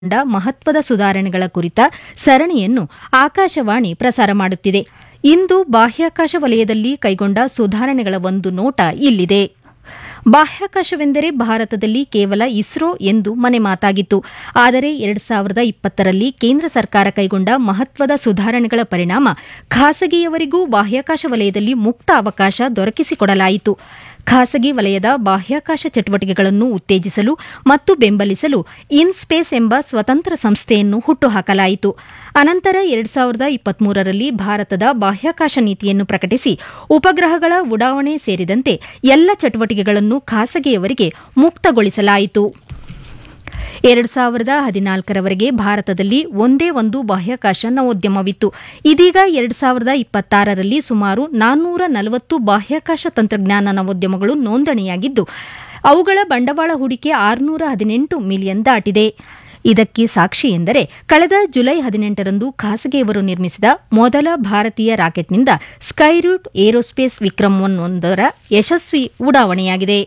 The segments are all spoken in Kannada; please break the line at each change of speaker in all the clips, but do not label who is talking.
ಡ ಮಹತ್ವದ ಸುಧಾರಣೆಗಳ ಕುರಿತ ಸರಣಿಯನ್ನು ಆಕಾಶವಾಣಿ ಪ್ರಸಾರ ಮಾಡುತ್ತಿದೆ ಇಂದು ಬಾಹ್ಯಾಕಾಶ ವಲಯದಲ್ಲಿ ಕೈಗೊಂಡ ಸುಧಾರಣೆಗಳ ಒಂದು ನೋಟ ಇಲ್ಲಿದೆ ಬಾಹ್ಯಾಕಾಶವೆಂದರೆ ಭಾರತದಲ್ಲಿ ಕೇವಲ ಇಸ್ರೋ ಎಂದು ಮನೆ ಮಾತಾಗಿತ್ತು ಆದರೆ ಎರಡು ಸಾವಿರದ ಇಪ್ಪತ್ತರಲ್ಲಿ ಕೇಂದ್ರ ಸರ್ಕಾರ ಕೈಗೊಂಡ ಮಹತ್ವದ ಸುಧಾರಣೆಗಳ ಪರಿಣಾಮ ಖಾಸಗಿಯವರಿಗೂ ಬಾಹ್ಯಾಕಾಶ ವಲಯದಲ್ಲಿ ಮುಕ್ತ ಅವಕಾಶ ದೊರಕಿಸಿಕೊಡಲಾಯಿತು ಖಾಸಗಿ ವಲಯದ ಬಾಹ್ಯಾಕಾಶ ಚಟುವಟಿಕೆಗಳನ್ನು ಉತ್ತೇಜಿಸಲು ಮತ್ತು ಬೆಂಬಲಿಸಲು ಇನ್ಸ್ಪೇಸ್ ಎಂಬ ಸ್ವತಂತ್ರ ಸಂಸ್ಥೆಯನ್ನು ಹುಟ್ಟುಹಾಕಲಾಯಿತು ಅನಂತರ ಎರಡು ಸಾವಿರದ ಇಪ್ಪತ್ಮೂರರಲ್ಲಿ ಭಾರತದ ಬಾಹ್ಯಾಕಾಶ ನೀತಿಯನ್ನು ಪ್ರಕಟಿಸಿ ಉಪಗ್ರಹಗಳ ಉಡಾವಣೆ ಸೇರಿದಂತೆ ಎಲ್ಲ ಚಟುವಟಿಕೆಗಳನ್ನು ಖಾಸಗಿಯವರಿಗೆ ಮುಕ್ತಗೊಳಿಸಲಾಯಿತು ಎರಡು ಸಾವಿರದ ಹದಿನಾಲ್ಕರವರೆಗೆ ಭಾರತದಲ್ಲಿ ಒಂದೇ ಒಂದು ಬಾಹ್ಯಾಕಾಶ ನವೋದ್ಯಮವಿತ್ತು ಇದೀಗ ಎರಡು ಸಾವಿರದ ಇಪ್ಪತ್ತಾರರಲ್ಲಿ ಸುಮಾರು ನಾನ್ನೂರ ನಲವತ್ತು ಬಾಹ್ಯಾಕಾಶ ತಂತ್ರಜ್ಞಾನ ನವೋದ್ಯಮಗಳು ನೋಂದಣಿಯಾಗಿದ್ದು ಅವುಗಳ ಬಂಡವಾಳ ಹೂಡಿಕೆ ಆರುನೂರ ಹದಿನೆಂಟು ಮಿಲಿಯನ್ ದಾಟಿದೆ ಇದಕ್ಕೆ ಸಾಕ್ಷಿ ಎಂದರೆ ಕಳೆದ ಜುಲೈ ಹದಿನೆಂಟರಂದು ಖಾಸಗಿಯವರು ನಿರ್ಮಿಸಿದ ಮೊದಲ ಭಾರತೀಯ ರಾಕೆಟ್ನಿಂದ ಸ್ಕೈರೂಟ್ ಏರೋಸ್ಪೇಸ್ ವಿಕ್ರಮ್ ಒನ್ ಒಂದರ ಯಶಸ್ವಿ ಉಡಾವಣೆಯಾಗಿದೆ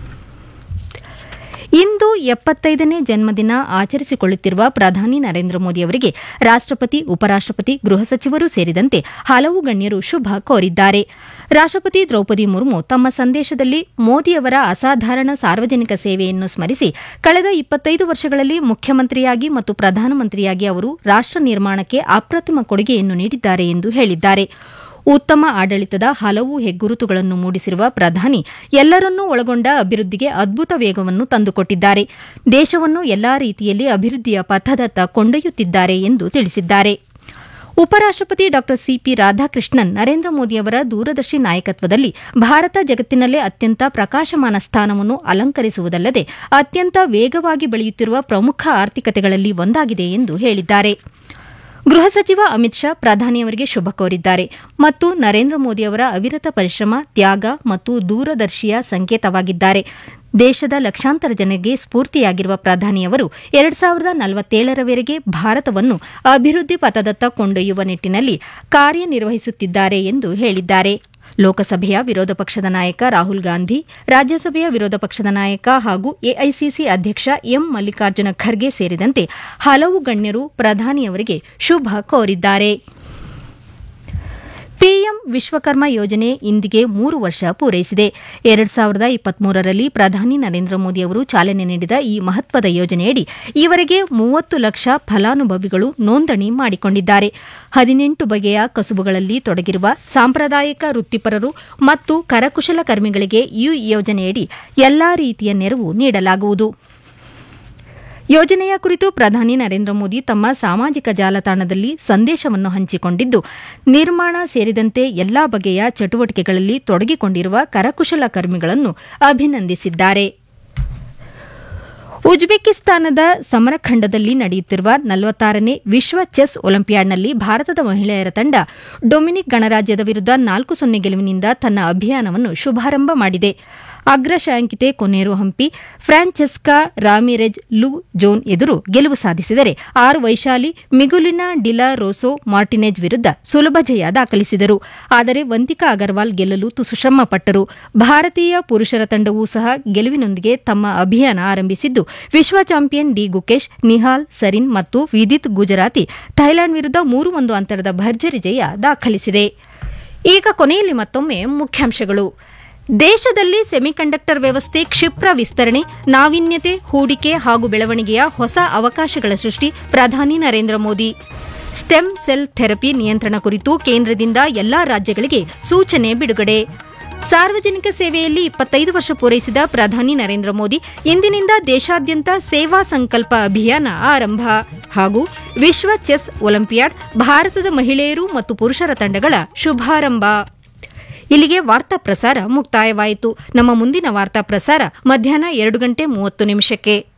ಇಂದು ಎಪ್ಪತ್ತೈದನೇ ಜನ್ಮದಿನ ಆಚರಿಸಿಕೊಳ್ಳುತ್ತಿರುವ ಪ್ರಧಾನಿ ನರೇಂದ್ರ ಮೋದಿ ಅವರಿಗೆ ರಾಷ್ಟಪತಿ ಉಪರಾಷ್ಟಪತಿ ಗೃಹ ಸಚಿವರು ಸೇರಿದಂತೆ ಹಲವು ಗಣ್ಯರು ಶುಭ ಕೋರಿದ್ದಾರೆ ರಾಷ್ಟಪತಿ ದ್ರೌಪದಿ ಮುರ್ಮು ತಮ್ಮ ಸಂದೇಶದಲ್ಲಿ ಮೋದಿಯವರ ಅಸಾಧಾರಣ ಸಾರ್ವಜನಿಕ ಸೇವೆಯನ್ನು ಸ್ಮರಿಸಿ ಕಳೆದ ಇಪ್ಪತ್ತೈದು ವರ್ಷಗಳಲ್ಲಿ ಮುಖ್ಯಮಂತ್ರಿಯಾಗಿ ಮತ್ತು ಪ್ರಧಾನಮಂತ್ರಿಯಾಗಿ ಅವರು ರಾಷ್ಟ ನಿರ್ಮಾಣಕ್ಕೆ ಅಪ್ರತಿಮ ಕೊಡುಗೆಯನ್ನು ನೀಡಿದ್ದಾರೆ ಎಂದು ಹೇಳಿದ್ದಾರೆ ಉತ್ತಮ ಆಡಳಿತದ ಹಲವು ಹೆಗ್ಗುರುತುಗಳನ್ನು ಮೂಡಿಸಿರುವ ಪ್ರಧಾನಿ ಎಲ್ಲರನ್ನೂ ಒಳಗೊಂಡ ಅಭಿವೃದ್ಧಿಗೆ ಅದ್ಭುತ ವೇಗವನ್ನು ತಂದುಕೊಟ್ಟಿದ್ದಾರೆ ದೇಶವನ್ನು ಎಲ್ಲಾ ರೀತಿಯಲ್ಲಿ ಅಭಿವೃದ್ಧಿಯ ಪಥದತ್ತ ಕೊಂಡೊಯ್ಯುತ್ತಿದ್ದಾರೆ ಎಂದು ತಿಳಿಸಿದ್ದಾರೆ ಉಪರಾಷ್ಟಪತಿ ಡಾ ಸಿಪಿ ರಾಧಾಕೃಷ್ಣನ್ ನರೇಂದ್ರ ಮೋದಿಯವರ ದೂರದರ್ಶಿ ನಾಯಕತ್ವದಲ್ಲಿ ಭಾರತ ಜಗತ್ತಿನಲ್ಲೇ ಅತ್ಯಂತ ಪ್ರಕಾಶಮಾನ ಸ್ಥಾನವನ್ನು ಅಲಂಕರಿಸುವುದಲ್ಲದೆ ಅತ್ಯಂತ ವೇಗವಾಗಿ ಬೆಳೆಯುತ್ತಿರುವ ಪ್ರಮುಖ ಆರ್ಥಿಕತೆಗಳಲ್ಲಿ ಒಂದಾಗಿದೆ ಎಂದು ಹೇಳಿದ್ದಾರೆ ಗೃಹ ಸಚಿವ ಅಮಿತ್ ಶಾ ಪ್ರಧಾನಿಯವರಿಗೆ ಶುಭ ಕೋರಿದ್ದಾರೆ ಮತ್ತು ನರೇಂದ್ರ ಮೋದಿಯವರ ಅವಿರತ ಪರಿಶ್ರಮ ತ್ಯಾಗ ಮತ್ತು ದೂರದರ್ಶಿಯ ಸಂಕೇತವಾಗಿದ್ದಾರೆ ದೇಶದ ಲಕ್ಷಾಂತರ ಜನರಿಗೆ ಸ್ಫೂರ್ತಿಯಾಗಿರುವ ಪ್ರಧಾನಿಯವರು ಎರಡು ಸಾವಿರದ ನಲವತ್ತೇಳರವರೆಗೆ ಭಾರತವನ್ನು ಅಭಿವೃದ್ಧಿ ಪಥದತ್ತ ಕೊಂಡೊಯ್ಯುವ ನಿಟ್ಟಿನಲ್ಲಿ ಕಾರ್ಯನಿರ್ವಹಿಸುತ್ತಿದ್ದಾರೆ ಎಂದು ಹೇಳಿದ್ದಾರೆ ಲೋಕಸಭೆಯ ವಿರೋಧ ಪಕ್ಷದ ನಾಯಕ ರಾಹುಲ್ ಗಾಂಧಿ ರಾಜ್ಯಸಭೆಯ ವಿರೋಧ ಪಕ್ಷದ ನಾಯಕ ಹಾಗೂ ಎಐಸಿಸಿ ಅಧ್ಯಕ್ಷ ಎಂ ಮಲ್ಲಿಕಾರ್ಜುನ ಖರ್ಗೆ ಸೇರಿದಂತೆ ಹಲವು ಗಣ್ಯರು ಪ್ರಧಾನಿಯವರಿಗೆ ಶುಭ ಕೋರಿದ್ದಾರೆ ಪಿಎಂ ವಿಶ್ವಕರ್ಮ ಯೋಜನೆ ಇಂದಿಗೆ ಮೂರು ವರ್ಷ ಪೂರೈಸಿದೆ ಎರಡು ಸಾವಿರದ ಇಪ್ಪತ್ಮೂರರಲ್ಲಿ ಪ್ರಧಾನಿ ನರೇಂದ್ರ ಮೋದಿ ಅವರು ಚಾಲನೆ ನೀಡಿದ ಈ ಮಹತ್ವದ ಯೋಜನೆಯಡಿ ಈವರೆಗೆ ಮೂವತ್ತು ಲಕ್ಷ ಫಲಾನುಭವಿಗಳು ನೋಂದಣಿ ಮಾಡಿಕೊಂಡಿದ್ದಾರೆ ಹದಿನೆಂಟು ಬಗೆಯ ಕಸುಬುಗಳಲ್ಲಿ ತೊಡಗಿರುವ ಸಾಂಪ್ರದಾಯಿಕ ವೃತ್ತಿಪರರು ಮತ್ತು ಕರಕುಶಲಕರ್ಮಿಗಳಿಗೆ ಈ ಯೋಜನೆಯಡಿ ಎಲ್ಲಾ ರೀತಿಯ ನೆರವು ನೀಡಲಾಗುವುದು ಯೋಜನೆಯ ಕುರಿತು ಪ್ರಧಾನಿ ನರೇಂದ್ರ ಮೋದಿ ತಮ್ಮ ಸಾಮಾಜಿಕ ಜಾಲತಾಣದಲ್ಲಿ ಸಂದೇಶವನ್ನು ಹಂಚಿಕೊಂಡಿದ್ದು ನಿರ್ಮಾಣ ಸೇರಿದಂತೆ ಎಲ್ಲಾ ಬಗೆಯ ಚಟುವಟಿಕೆಗಳಲ್ಲಿ ತೊಡಗಿಕೊಂಡಿರುವ ಕರಕುಶಲ ಕರ್ಮಿಗಳನ್ನು ಅಭಿನಂದಿಸಿದ್ದಾರೆ ಉಜ್ಬೇಕಿಸ್ತಾನದ ಸಮರಖಂಡದಲ್ಲಿ ನಡೆಯುತ್ತಿರುವ ನಲವತ್ತಾರನೇ ವಿಶ್ವ ಚೆಸ್ ಒಲಿಂಪಿಯಾಡ್ನಲ್ಲಿ ಭಾರತದ ಮಹಿಳೆಯರ ತಂಡ ಡೊಮಿನಿಕ್ ಗಣರಾಜ್ಯದ ವಿರುದ್ಧ ನಾಲ್ಕು ಸೊನ್ನೆ ಗೆಲುವಿನಿಂದ ತನ್ನ ಅಭಿಯಾನವನ್ನು ಶುಭಾರಂಭ ಮಾಡಿದೆ ಅಗ್ರ ಶ್ರೇಯಾಂಕಿತೆ ಕೊನೇರು ಹಂಪಿ ಫ್ರಾನ್ಚೆಸ್ಕಾ ರಾಮಿರೆಜ್ ಲು ಜೋನ್ ಎದುರು ಗೆಲುವು ಸಾಧಿಸಿದರೆ R Vaishali Miguelina de la Rosa Martinez ವಿರುದ್ಧ ಸುಲಭ ಜಯ ದಾಖಲಿಸಿದರು ಆದರೆ ವಂತಿಕಾ ಅಗರ್ವಾಲ್ ಗೆಲ್ಲಲು ತುಸು ಶ್ರಮ ಪಟ್ಟರು ಭಾರತೀಯ ಪುರುಷರ ತಂಡವೂ ಸಹ ಗೆಲುವಿನೊಂದಿಗೆ ತಮ್ಮ ಅಭಿಯಾನ ಆರಂಭಿಸಿದ್ದು ವಿಶ್ವ ಚಾಂಪಿಯನ್ ಡಿ ಗುಕೇಶ್ ನಿಹಾಲ್ ಸರಿನ್ ಮತ್ತು ವಿದಿತ್ ಗುಜರಾತಿ ಥೈಲ್ಯಾಂಡ್ ವಿರುದ್ಧ ಮೂರು ಒಂದು ಅಂತರದ ಭರ್ಜರಿ ಜಯ ದಾಖಲಿಸಿದೆ ಈಗ ಕೊನೆಯಲ್ಲಿ ಮತ್ತೊಮ್ಮೆ ಮುಖ್ಯಾಂಶಗಳು ದೇಶದಲ್ಲಿ ಸೆಮಿಕಂಡಕ್ಟರ್ ವ್ಯವಸ್ಥೆ ಕ್ಷಿಪ್ರ ವಿಸ್ತರಣೆ ನಾವೀನ್ಯತೆ ಹೂಡಿಕೆ ಹಾಗೂ ಬೆಳವಣಿಗೆಯ ಹೊಸ ಅವಕಾಶಗಳ ಸೃಷ್ಟಿ ಪ್ರಧಾನಿ Narendra Modi stem cell therapy ನಿಯಂತ್ರಣ ಕುರಿತು ಕೇಂದ್ರದಿಂದ ಎಲ್ಲಾ ರಾಜ್ಯಗಳಿಗೆ ಸೂಚನೆ ಬಿಡುಗಡೆ ಸಾರ್ವಜನಿಕ ಸೇವೆಯಲ್ಲಿ ಇಪ್ಪತ್ತೈದು ವರ್ಷ ಪೂರೈಸಿದ ಪ್ರಧಾನಿ ನರೇಂದ್ರ ಮೋದಿ ಇಂದಿನಿಂದ ದೇಶಾದ್ಯಂತ ಸೇವಾ ಸಂಕಲ್ಪ ಅಭಿಯಾನ ಆರಂಭ ಹಾಗೂ ವಿಶ್ವ ಚೆಸ್ ಒಲಿಂಪಿಯಾಡ್ ಭಾರತದ ಮಹಿಳೆಯರು ಮತ್ತು ಪುರುಷರ ತಂಡಗಳ ಶುಭಾರಂಭ ಇಲ್ಲಿಗೆ ವಾರ್ತಾ ಪ್ರಸಾರ ಮುಕ್ತಾಯವಾಯಿತು ನಮ್ಮ ಮುಂದಿನ ವಾರ್ತಾ ಪ್ರಸಾರ ಮಧ್ಯಾಹ್ನ ಎರಡು ಗಂಟೆ ಮೂವತ್ತು ನಿಮಿಷಕ್ಕೆ